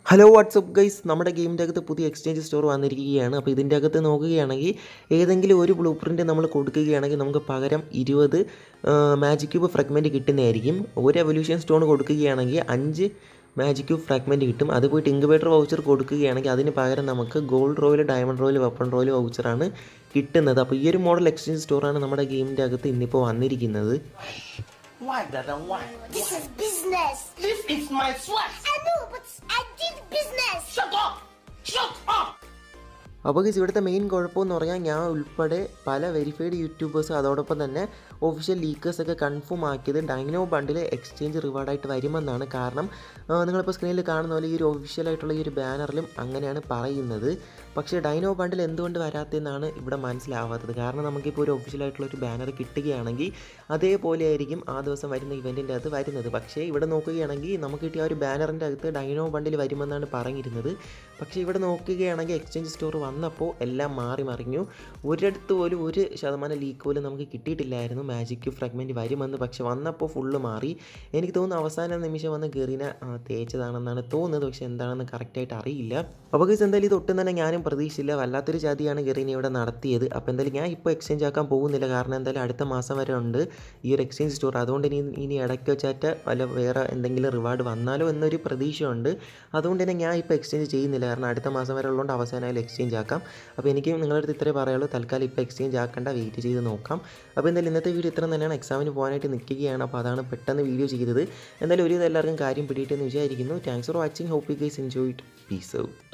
Hello WhatsApp guys നമ്മുടെ ഗെയിമിൻ്റെ അകത്ത് പുതിയ എക്സ്ചേഞ്ച് സ്റ്റോർ വന്നിരിക്കുകയാണ് അപ്പോൾ ഇതിൻ്റെ അകത്ത് നോക്കുകയാണെങ്കിൽ ഏതെങ്കിലും ഒരു ബ്ലൂ പ്രിൻറ്റ് നമ്മൾ കൊടുക്കുകയാണെങ്കിൽ നമുക്ക് പകരം ഇരുപത് മാജിക് ക്യൂബ് ഫ്രഗ്മെൻറ്റ് കിട്ടുന്നതായിരിക്കും ഒരു എവല്യൂഷൻ സ്റ്റോൺ കൊടുക്കുകയാണെങ്കിൽ അഞ്ച് മാജിക് ക്യൂബ് ഫ്രാഗ്മെൻറ്റ് കിട്ടും അത് പോയിട്ട് ഇൻക്യുബേറ്റർ വൗച്ചർ കൊടുക്കുകയാണെങ്കിൽ അതിന് പകരം നമുക്ക് gold royale diamond royale weapon royale വൗച്ചറാണ് കിട്ടുന്നത് അപ്പോൾ ഈ ഒരു മോഡൽ എക്സ്ചേഞ്ച് സ്റ്റോറാണ് നമ്മുടെ ഗെയിമിൻ്റെ അകത്ത് ഇന്നിപ്പോൾ വന്നിരിക്കുന്നത് Why, brother? Why? This is business. This is my sweat. I know, but I did business. Shut up! Shut up! അപ്പോൾ ഗൈസ് ഇവിടുത്തെ മെയിൻ കുഴപ്പമെന്ന് പറഞ്ഞാൽ ഞാൻ ഉൾപ്പെടെ പല വെരിഫൈഡ് യൂട്യൂബേഴ്സ് അതോടൊപ്പം തന്നെ ഒഫീഷ്യൽ ലീക്കേഴ്സൊക്കെ കൺഫേം ആക്കിയത് ഡൈനോ ബണ്ടിൽ എക്സ്ചേഞ്ച് റിവാർഡായിട്ട് വരുമെന്നാണ് കാരണം ആ, നിങ്ങളിപ്പോൾ സ്ക്രീനിൽ കാണുന്ന പോലെ ഈ ഒരു ഒഫീഷ്യലായിട്ടുള്ള ഈ ഒരു ബാനറിലും അങ്ങനെയാണ് പറയുന്നത് പക്ഷേ ഡൈനോ ബണ്ടിൽ എന്തുകൊണ്ട് വരാത്തതെന്നാണ് ഇവിടെ മനസ്സിലാവാത്തത് കാരണം നമുക്കിപ്പോൾ ഒരു ഒഫീഷ്യലായിട്ടുള്ള ഒരു ബാനർ കിട്ടുകയാണെങ്കിൽ അതേപോലെ ആയിരിക്കും ആ ദിവസം വരുന്ന ഇവൻറ്റിൻ്റെ അകത്ത് വരുന്നത് പക്ഷേ ഇവിടെ നോക്കുകയാണെങ്കിൽ നമുക്ക് കിട്ടിയ ആ ഒരു ബാനറിൻ്റെ അകത്ത് ഡൈനോ ബണ്ടിൽ വരുമെന്നാണ് പറഞ്ഞിരുന്നത് പക്ഷേ ഇവിടെ നോക്കുകയാണെങ്കിൽ എക്സ്ചേഞ്ച് സ്റ്റോർ വന്നപ്പോൾ എല്ലാം മാറി മറിഞ്ഞു ഒരിടത്ത് പോലും ഒരു ശതമാനം ലീക്ക് പോലും നമുക്ക് കിട്ടിയിട്ടില്ലായിരുന്നു മാജിക് ഫ്രാഗ്മെൻറ്റ് വരുമെന്ന് പക്ഷെ വന്നപ്പോൾ ഫുള്ള് മാറി എനിക്ക് തോന്നുന്നു അവസാന നിമിഷം വന്ന് ഗെറിനെ ആ, തേച്ചതാണെന്നാണ് തോന്നുന്നത് പക്ഷേ എന്താണെന്ന് കറക്റ്റായിട്ട് അറിയില്ല അപ്പോൾ ഗൈസ് എന്തായാലും ഇത് ഒട്ടും തന്നെ ഞാനും പ്രതീക്ഷിച്ചില്ല വല്ലാത്തൊരു ചതിയാണ് ഗെറിനെ ഇവിടെ നടത്തിയത് അപ്പോൾ എന്തായാലും ഞാൻ ഇപ്പോൾ എക്സ്ചേഞ്ച് ആക്കാൻ പോകുന്നില്ല കാരണം എന്തായാലും അടുത്ത മാസം വരെ ഉണ്ട് ഈ ഒരു എക്സ്ചേഞ്ച് സ്റ്റോർ അതുകൊണ്ട് ഇനി ഇനി ഇടയ്ക്ക് വെച്ചാറ്റ് വല്ല വേറെ എന്തെങ്കിലും റിവാർഡ് വന്നാലോ എന്നൊരു പ്രതീക്ഷയുണ്ട് അതുകൊണ്ട് തന്നെ ഞാൻ ഇപ്പോൾ എക്സ്ചേഞ്ച് ചെയ്യുന്നില്ല കാരണം അടുത്ത മാസം വരെ ഉള്ളതുകൊണ്ട് അവസാനമായാലും എക്സ്ചേഞ്ച് ആക്കാം അപ്പോൾ എനിക്ക് നിങ്ങളുടെ അടുത്ത് ഇത്രേ പറയുള്ളൂ തൽക്കാലം ഇപ്പോൾ എക്സ്ചേഞ്ച് ആക്കേണ്ട വെയിറ്റ് ചെയ്ത് നോക്കാം അപ്പോൾ എന്തായാലും ഇന്നത്തെ വീഡിയോ ഇത്ര തന്നെയാണ് എക്സാമിന് പോകാനായിട്ട് നിൽക്കുകയാണ് അപ്പോൾ അതാണ് പെട്ടെന്ന് വീഡിയോ ചെയ്തത് എന്തായാലും ഒരു ഇത് എല്ലാവർക്കും കാര്യം പിടിയിട്ടെന്ന് വിചാരിക്കുന്നു thanks for watching hope you guys enjoy it peace out